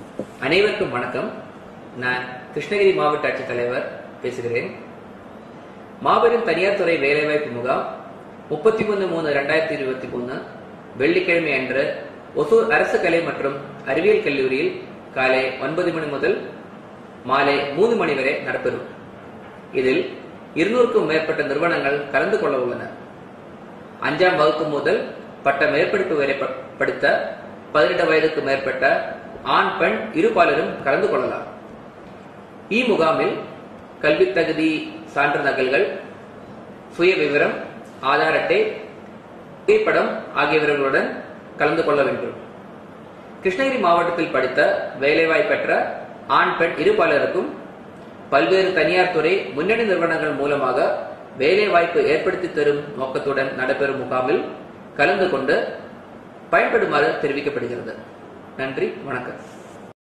அனைவருக்கும் வணக்கம் நான் கிருஷ்ணகிரி மாவட்ட ஆட்சித்தலைவர் பேசுகிறேன் மாபெரும் தனியார் துறை வேலைவாய்ப்பு முகாம் முப்பத்தி மூணு மூணு ரெண்டாயிரத்தி இருபத்தி மூணு வெள்ளிக்கிழமை அன்று ஒசூர் அரசு கலை மற்றும் அறிவியல் கல்லூரியில் காலை ஒன்பது மணி முதல் மாலை மூணு மணி வரை நடைபெறும் இதில் இருநூறுக்கும் மேற்பட்ட நிறுவனங்கள் கலந்து கொள்ள உள்ளன அஞ்சாம் வகுப்பு முதல் பட்ட மேற்படிப்பு வரை ப- படித்த பதினெட்டு வயதுக்கு மேற்பட்ட ஆண் பெண் இருபாலரும் கலந்து கொள்ளலாம் இ முகாமில் கல்வி தகுதி சான்று நகல்கள் சுய விவரம் ஆதார் அட்டை புகைப்படம் ஆகியவர்களுடன் கலந்து கொள்ள வேண்டும் கிருஷ்ணகிரி மாவட்டத்தில் படித்த வேலைவாய்ப்பெற்ற ஆண் பெண் இருபாலருக்கும் பல்வேறு தனியார் துறை முன்னணி நிறுவனங்கள் மூலமாக வேலைவாய்ப்பு ஏற்படுத்தி தரும் நோக்கத்துடன் நடைபெறும் முகாமில் கலந்து கொண்டு பயன்படுமாறு தெரிவிக்கப்படுகிறது நன்றி வணக்கம்